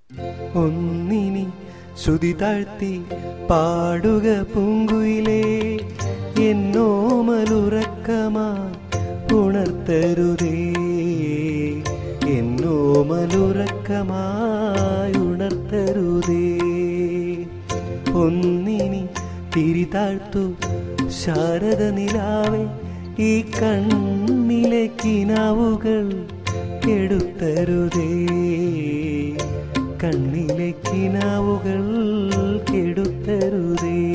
ഒന്നിനി ശ്രുതി താഴ്ത്തി പാടുക പൂങ്കുയിലേ എന്നോ മലുറക്കമാ ഉണർത്തരുതേ എന്നോ മലുറക്കമായി ഉണർത്തരുതേ ഒന്നിനി തിരി താഴ്ത്തു ശാരദ നിലാവെ ഈ കണ്ണിലെ കിനാവുകൾ കെടുത്തരുതേ കണ്ണിലെ കിനാവുകൾ കെടുത്തരുതേ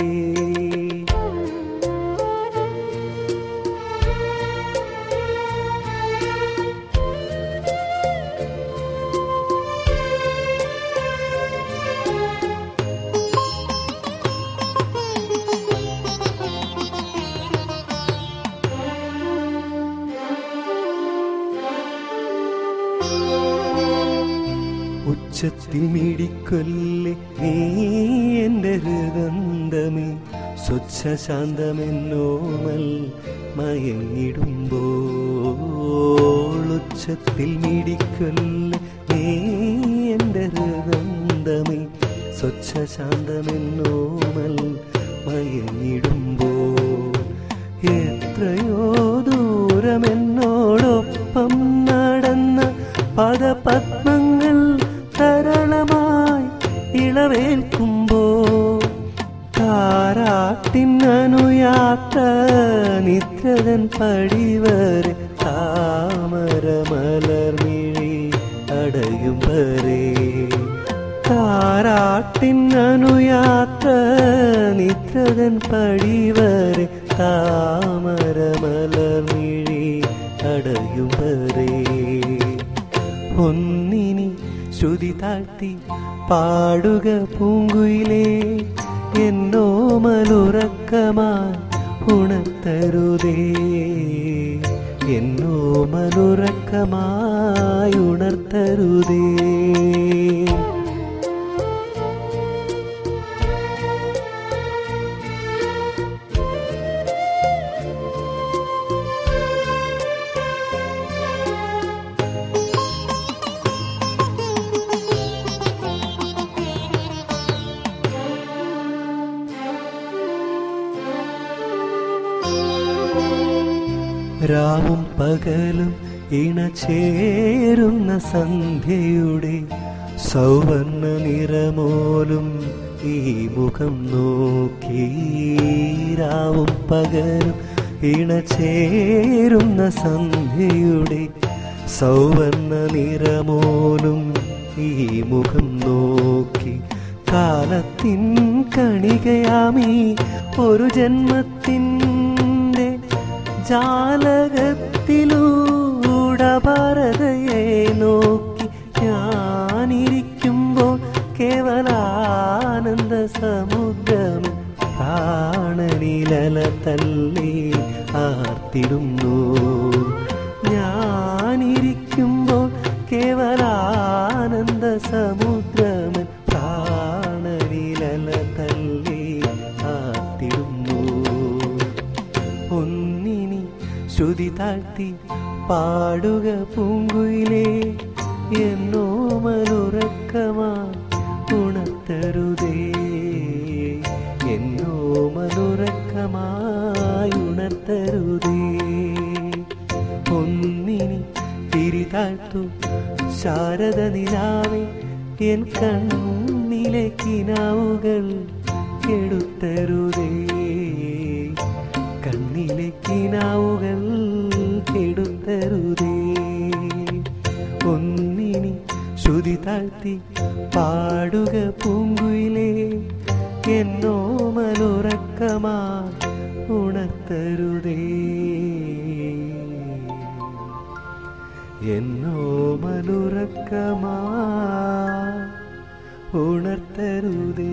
ഉച്ചത്തിൽ മിടിക്കൊല്ലെ നീ എൻ്റെ ഹൃദന്തമേ സ്വച്ഛ ശാന്തമെന്നോമൽ മയങ്ങിടുമ്പോൾ ഉച്ചത്തിൽ മിടിക്കൊല്ലെ നീ എൻ്റെ ഹൃദന്തമേ സ്വച്ഛ ശാന്തമെന്നോമൽ മയങ്ങിടുമ്പോൾ എത്രയോ ദൂരമെന്നോടൊപ്പം നടന്ന പദപത്മങ്ങൾ തരളമായി ഇളവേൽക്കുമ്പോ താരാട്ടിനനുയാത്ര നിത്രതൻ പടിവരെ താമര മലർമിഴി അടയും വരെ താരാട്ടിനനുയാത്ര നിത്രതൻ പടിവരെ താമര മലർമിഴി അടയും വരെ ഒന്നിനി ശ്രുതി താഴ്ത്തി പാടുക പൂങ്കുയിലേ എന്നോ മലുറക്കമായി ഉണർത്തരുതേ എന്നോ മലുറക്കമായി ഉണർത്തരുതേ രാവും പകലും ഇണചേരുന്ന സന്ധ്യയുടെ സൗവർണ നിറമോലും ഈ മുഖം നോക്കി രാവും പകലും ഇണചേരുന്ന സന്ധ്യയുടെ സൗവർണ നിറമോലും ഈ മുഖം നോക്കി കാലത്തിൻ കണികയാമീ ഒരു ജന്മത്തിൻ്റെ ജാലകത്തിലൂടെ ഭാരതയെ നോക്കി ഞാനിരിക്കുമ്പോൾ കേവലാനന്ദ സമുദ്രം പ്രാണനിലല തള്ളി ആർത്തിടുന്നു ഞാനിരിക്കുമ്പോൾ കേവലാനന്ദ സമുദ്രമൻ പ്രാണനിലല തള്ളി ആർത്തിടുന്നു ഒന്നിനി ശ്രുതി താഴ്ത്തി പാടുക പൂങ്കുയിലേ എന്നോ മലുറക്കമാ ഉണർത്തരുതേ എന്നോ മലുറക്കമായി ഉണർത്തരുതേ ഒന്നിനി തിരി താഴ്ത്തു ശാരദ നിലാവെ എൻ കണ്ണിലെ കിനാവുകൾ കെടുത്തരുതേ കണ്ണിലെ കിനാവുകൾ കെടുത്തരുതേ ഒന്നിനി ശ്രുതി താഴ്ത്തി പാടുക പൂങ്കുയിലേ എന്നോ മലുറക്കമാ ഉണർത്തരുതേ എന്നോ മലുറക്കമാ ഉണർത്തരുതേ